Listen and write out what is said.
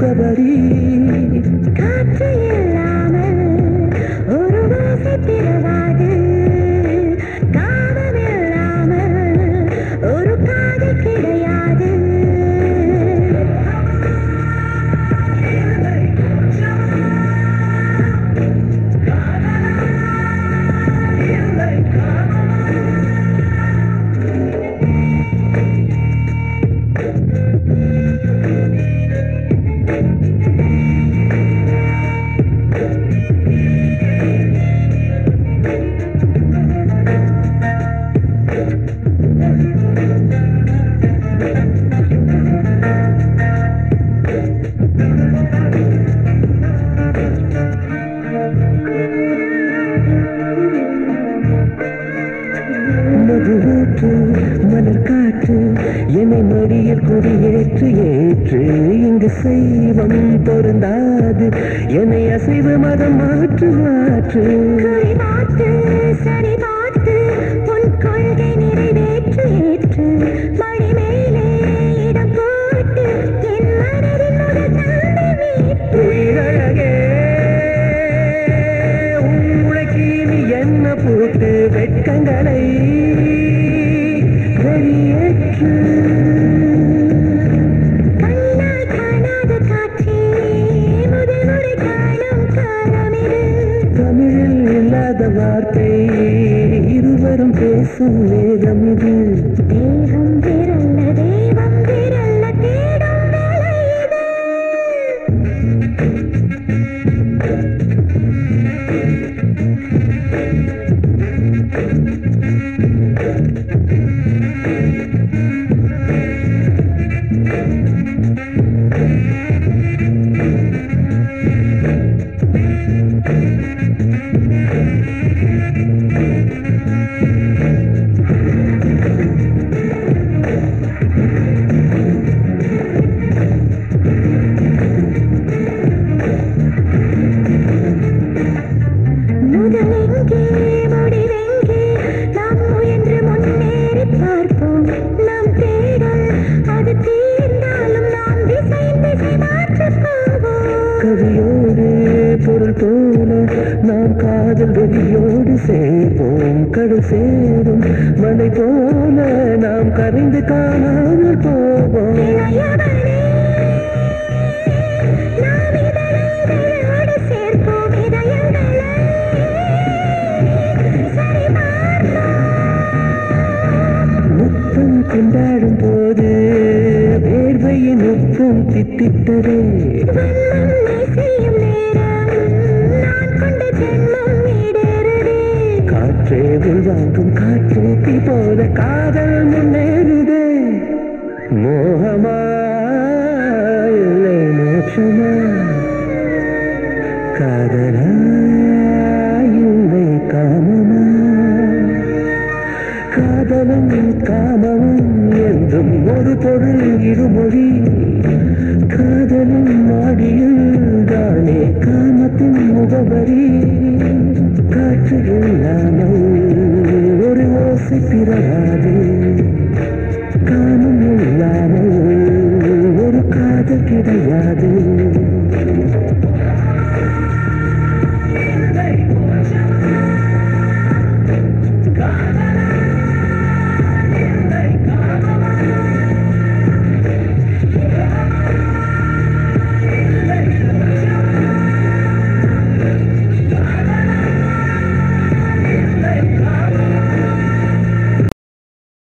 முகவரி காற்று இல்லாமல் ஒரு ஓசை பிறவாது காவல் இல்லாமல் ஒரு காதல் கிடையாது மதுவூற்று மலர் காற்று என்னை மடியில் குடியேற்று ஏற்று இங்கு செய்வம் பொருந்தாது என்னை அசைவு மதம் மாற்று மாற்று குறி பார்த்து சரி பார்த்து உன் கொள்கை நிறைவேற்று ஏற்று மணி மேலே இடம் போட்டு என் மனதின் முதல் தந்தை மீட்பு உயிரழகே உனக்கு இனி என்ன போட்டு வெட்கங்களை வெளியேற்று கண்ணால் காணாத காற்றே முதல் முறை காணும் காலமிது தமிழில் இல்லாத வார்த்தை இருவரும் பேசும் வேதம் இது தேகம் விரல்ல தெய்வம் விரல்ல தேடும் வேலை இது முதலெங்கே முடிவெங்கே நாம் முயன்று முன்னேறி பார்ப்போம் நாம் தேடல் அது தீர்ந்தாலும் நாம் திசை திசை மாற்றி போவோம் கவியோடு பொருள் போல நாம் காதல் வெறியோடு சேர்வோம் கடல் சேரும் மலை போல நாம் கரைந்து காணாமல் போவோம் இளையவனே, நாம் இதழோடு சேர்ப்போம் இதயங்களை சரிபார்ப்போம் முத்தம் கொண்டாடும் போது வேர்வையின் உப்பம் தித்தித்ததே வண்ணம் செய்யும் நேரம் நான் கொண்ட ஜென்மம் ஈடேறுதே காற்றே உள்வாங்கும் காற்றூட்டி போல காதல் முன்னேறுதே மோகமா இல்லை மோட்சமா காதலா இல்லை காமமா காதலும் காமமும் என்றும் ஒரு பொருள் இருமொழி காதலும் மாடியில் தானே காமத்தின் முகவரி காற்றுகள்